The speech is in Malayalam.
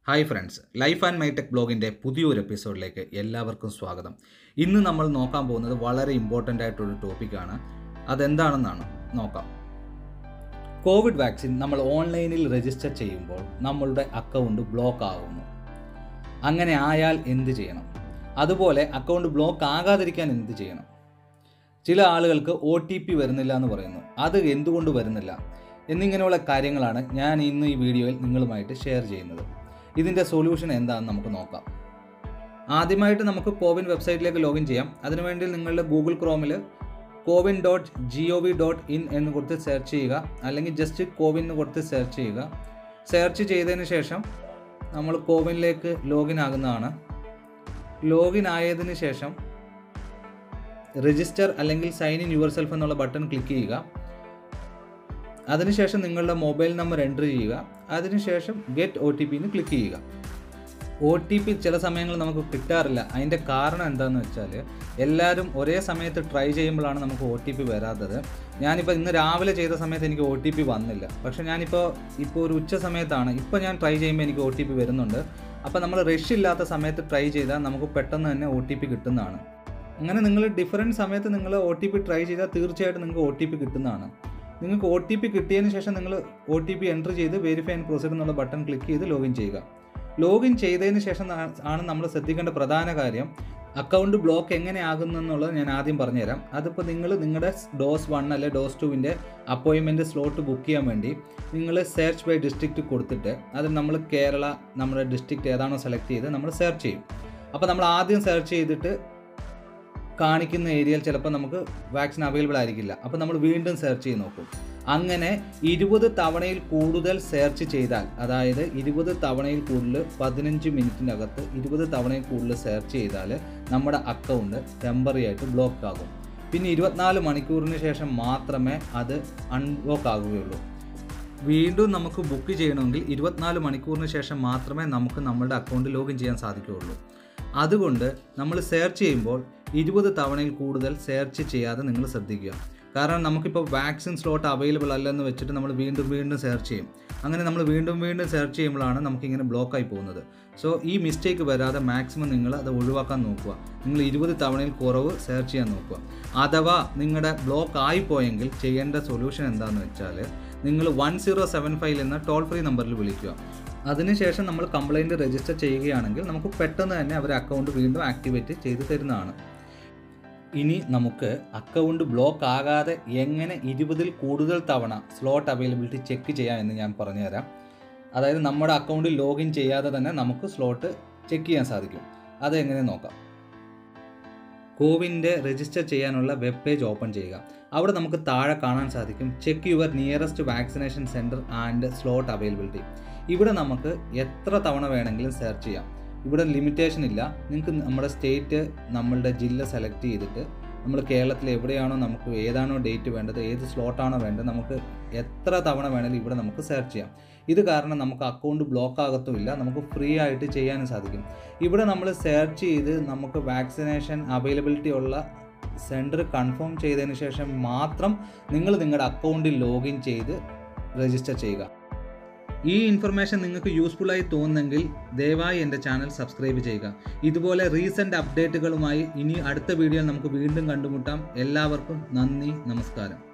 hi friends life and my tech ബ്ലോഗിൻ്റെ പുതിയൊരു എപ്പിസോഡിലേക്ക് എല്ലാവർക്കും സ്വാഗതം ഇന്ന് നമ്മൾ നോക്കാൻ പോകുന്നത് വളരെ ഇമ്പോർട്ടൻ്റ് ആയിട്ടൊരു ടോപ്പിക്കാണ് അതെന്താണെന്നാണ് നോക്കാം കോവിഡ് വാക്സിൻ നമ്മൾ ഓൺലൈനിൽ രജിസ്റ്റർ ചെയ്യുമ്പോൾ നമ്മളുടെ അക്കൗണ്ട് ബ്ലോക്ക് ആകുന്നു അങ്ങനെ ആയാൽ എന്ത് ചെയ്യണം അതുപോലെ അക്കൗണ്ട് ബ്ലോക്ക് ആകാതിരിക്കാൻ എന്ത് ചെയ്യണം ചില ആളുകൾക്ക് ഒ ടി പി വരുന്നില്ല എന്ന് പറയുന്നു അത് എന്തുകൊണ്ട് വരുന്നില്ല എന്നിങ്ങനെയുള്ള കാര്യങ്ങളാണ് ഞാൻ ഇന്ന് ഈ വീഡിയോയിൽ നിങ്ങളുമായിട്ട് ഷെയർ ചെയ്യുന്നത് ഇതിൻ്റെ സൊല്യൂഷൻ എന്താണെന്ന് നമുക്ക് നോക്കാം ആദ്യമായിട്ട് നമുക്ക് കോവിൻ വെബ്സൈറ്റിലേക്ക് ലോഗിൻ ചെയ്യാം അതിനുവേണ്ടി നിങ്ങളുടെ ഗൂഗിൾ ക്രോമിൽ CoWIN dot G O V dot in എന്ന് കൊടുത്ത് സെർച്ച് ചെയ്യുക അല്ലെങ്കിൽ ജസ്റ്റ് കോവിൻ എന്ന് കൊടുത്ത് സെർച്ച് ചെയ്യുക സെർച്ച് ചെയ്തതിന് ശേഷം നമ്മൾ കോവിനിലേക്ക് ലോഗിൻ ആകുന്നതാണ് ലോഗിൻ ആയതിനു ശേഷം രജിസ്റ്റർ അല്ലെങ്കിൽ സൈൻ ഇൻ യുവർ സെൽഫ് എന്നുള്ള ബട്ടൺ ക്ലിക്ക് ചെയ്യുക അതിനുശേഷം നിങ്ങളുടെ മൊബൈൽ നമ്പർ എൻ്റർ ചെയ്യുക അതിനുശേഷം ഗെറ്റ് ഒ ടി പിന്ന് ക്ലിക്ക് ചെയ്യുക ഒ ടി പി ചില സമയങ്ങളിൽ നമുക്ക് കിട്ടാറില്ല അതിൻ്റെ കാരണം എന്താണെന്ന് വെച്ചാൽ എല്ലാവരും ഒരേ സമയത്ത് ട്രൈ ചെയ്യുമ്പോഴാണ് നമുക്ക് ഒ ടി പി വരാത്തത് ഞാനിപ്പോൾ ഇന്ന് രാവിലെ ചെയ്ത സമയത്ത് എനിക്ക് ഒ ടി പി വന്നില്ല പക്ഷേ ഞാനിപ്പോൾ ഇപ്പോൾ ഒരു ഉച്ച സമയത്താണ് ഇപ്പോൾ ഞാൻ ട്രൈ ചെയ്യുമ്പോൾ എനിക്ക് ഒ ടി പി വരുന്നുണ്ട് അപ്പോൾ നമ്മൾ റഷ് ഇല്ലാത്ത സമയത്ത് ട്രൈ ചെയ്താൽ നമുക്ക് പെട്ടെന്ന് തന്നെ ഒ ടി പി കിട്ടുന്നതാണ് അങ്ങനെ നിങ്ങൾ ഡിഫറെൻറ്റ് സമയത്ത് നിങ്ങൾ ഒ ടി പി ട്രൈ ചെയ്താൽ തീർച്ചയായിട്ടും നിങ്ങൾക്ക് ഒ ടി പി കിട്ടുന്നതാണ് നിങ്ങൾക്ക് ഒ ടി പി കിട്ടിയതിന് ശേഷം നിങ്ങൾ ഒ ടി പി എൻ്റർ ചെയ്ത് വെരിഫൈ ആൻഡ് പ്രൊസീഡ് എന്നുള്ള ബട്ടൺ ക്ലിക്ക് ചെയ്ത് ലോഗിൻ ചെയ്യുക ലോഗിൻ ചെയ്തതിന് ശേഷം ആണ് നമ്മൾ ശ്രദ്ധിക്കേണ്ട പ്രധാന കാര്യം അക്കൗണ്ട് ബ്ലോക്ക് എങ്ങനെ ആകുന്നു എന്നുള്ളത് ഞാൻ ആദ്യം പറഞ്ഞുതരാം അതിപ്പോൾ നിങ്ങൾ നിങ്ങളുടെ ഡോസ് വൺ അല്ലെ ഡോസ് ടുവിൻ്റെ അപ്പോയിൻമെൻറ്റ് സ്ലോട്ട് ബുക്ക് ചെയ്യാൻ വേണ്ടി നിങ്ങൾ സെർച്ച് ബൈ ഡിസ്ട്രിക്റ്റ് കൊടുത്തിട്ട് അത് നമ്മൾ കേരള നമ്മുടെ ഡിസ്ട്രിക്റ്റ് ഏതാണോ സെലക്ട് ചെയ്ത് നമ്മൾ സെർച്ച് ചെയ്യും അപ്പോൾ നമ്മൾ ആദ്യം സെർച്ച് ചെയ്തിട്ട് കാണിക്കുന്ന ഏരിയയിൽ ചിലപ്പോൾ നമുക്ക് വാക്സിൻ അവൈലബിൾ ആയിരിക്കില്ല അപ്പോൾ നമ്മൾ വീണ്ടും സെർച്ച് ചെയ്ത് നോക്കും അങ്ങനെ ഇരുപത് തവണയിൽ കൂടുതൽ സെർച്ച് ചെയ്താൽ അതായത് ഇരുപത് തവണയിൽ കൂടുതൽ പതിനഞ്ച് മിനിറ്റിനകത്ത് ഇരുപത് തവണയിൽ കൂടുതൽ സെർച്ച് ചെയ്താൽ നമ്മുടെ അക്കൗണ്ട് ടെമ്പററി ആയിട്ട് ബ്ലോക്ക് ആകും പിന്നെ ഇരുപത്തിനാല് മണിക്കൂറിന് ശേഷം മാത്രമേ അത് അൺബ്ലോക്ക് ആകുകയുള്ളൂ വീണ്ടും നമുക്ക് ബുക്ക് ചെയ്യണമെങ്കിൽ ഇരുപത്തിനാല് മണിക്കൂറിന് ശേഷം മാത്രമേ നമുക്ക് നമ്മളുടെ അക്കൗണ്ട് ലോഗിൻ ചെയ്യാൻ സാധിക്കുകയുള്ളൂ അതുകൊണ്ട് നമ്മൾ സെർച്ച് ചെയ്യുമ്പോൾ ഇരുപത് തവണയിൽ കൂടുതൽ സെർച്ച് ചെയ്യാതെ നിങ്ങൾ ശ്രദ്ധിക്കുക കാരണം നമുക്കിപ്പോൾ വാക്സിൻ സ്ലോട്ട് അവൈലബിൾ അല്ലെന്ന് വെച്ചിട്ട് നമ്മൾ വീണ്ടും വീണ്ടും സെർച്ച് ചെയ്യും അങ്ങനെ നമ്മൾ വീണ്ടും വീണ്ടും സെർച്ച് ചെയ്യുമ്പോഴാണ് നമുക്കിങ്ങനെ ബ്ലോക്കായി പോകുന്നത് സോ ഈ മിസ്റ്റേക്ക് വരാതെ മാക്സിമം നിങ്ങൾ അത് ഒഴിവാക്കാൻ നോക്കുക നിങ്ങൾ ഇരുപത് തവണയിൽ കുറവ് സെർച്ച് ചെയ്യാൻ നോക്കുക അഥവാ നിങ്ങളുടെ ബ്ലോക്ക് ആയിപ്പോയെങ്കിൽ ചെയ്യേണ്ട സൊല്യൂഷൻ എന്താണെന്ന് വെച്ചാൽ നിങ്ങൾ വൺ സീറോ സെവൻ ഫൈവ് എന്ന ടോൾ ഫ്രീ നമ്പറിൽ വിളിക്കുക അതിനുശേഷം നമ്മൾ കംപ്ലൈൻറ്റ് രജിസ്റ്റർ ചെയ്യുകയാണെങ്കിൽ നമുക്ക് പെട്ടെന്ന് തന്നെ അവർ അക്കൗണ്ട് വീണ്ടും ആക്ടിവേറ്റ് ചെയ്ത് തരുന്നതാണ് ഇനി നമുക്ക് അക്കൗണ്ട് ബ്ലോക്ക് ആകാതെ എങ്ങനെ ഇരുപതിൽ കൂടുതൽ തവണ സ്ലോട്ട് അവൈലബിലിറ്റി ചെക്ക് ചെയ്യാം എന്ന് ഞാൻ പറഞ്ഞുതരാം അതായത് നമ്മുടെ അക്കൗണ്ടിൽ ലോഗിൻ ചെയ്യാതെ തന്നെ നമുക്ക് സ്ലോട്ട് ചെക്ക് ചെയ്യാൻ സാധിക്കും അത് എങ്ങനെ നോക്കാം കോവിൻ്റെ രജിസ്റ്റർ ചെയ്യാനുള്ള വെബ് പേജ് ഓപ്പൺ ചെയ്യുക അവിടെ നമുക്ക് താഴെ കാണാൻ സാധിക്കും check your nearest vaccination centre and slot availability ഇവിടെ നമുക്ക് എത്ര തവണ വേണമെങ്കിലും സെർച്ച് ചെയ്യാം ഇവിടെ ലിമിറ്റേഷൻ ഇല്ല നിങ്ങൾക്ക് നമ്മുടെ സ്റ്റേറ്റ് നമ്മളുടെ ജില്ല സെലക്ട് ചെയ്തിട്ട് നമ്മൾ കേരളത്തിൽ എവിടെയാണോ നമുക്ക് ഏതാണോ ഡേറ്റ് വേണ്ടത് ഏത് സ്ലോട്ടാണോ വേണ്ടത് നമുക്ക് എത്ര തവണ വേണമെങ്കിലും ഇവിടെ നമുക്ക് സെർച്ച് ചെയ്യാം ഇത് കാരണം നമുക്ക് അക്കൗണ്ട് ബ്ലോക്ക് ആകത്തുമില്ല നമുക്ക് ഫ്രീ ആയിട്ട് ചെയ്യാനും സാധിക്കും ഇവിടെ നമ്മൾ സെർച്ച് ചെയ്ത് നമുക്ക് വാക്സിനേഷൻ അവൈലബിലിറ്റി ഉള്ള സെൻറ്റർ കൺഫേം ചെയ്തതിന് ശേഷം മാത്രം നിങ്ങൾ നിങ്ങളുടെ അക്കൗണ്ടിൽ ലോഗിൻ ചെയ്ത് രജിസ്റ്റർ ചെയ്യുക ഈ ഇൻഫർമേഷൻ നിങ്ങൾക്ക് യൂസ്ഫുൾ ആയി തോന്നുന്നെങ്കിൽ ദയവായി എൻ്റെ ചാനൽ സബ്സ്ക്രൈബ് ചെയ്യുക ഇതുപോലെ റീസെൻ്റ് അപ്ഡേറ്റുകളുമായി ഇനി അടുത്ത വീഡിയോയിൽ നമുക്ക് വീണ്ടും കണ്ടുമുട്ടാം എല്ലാവർക്കും നന്ദി നമസ്കാരം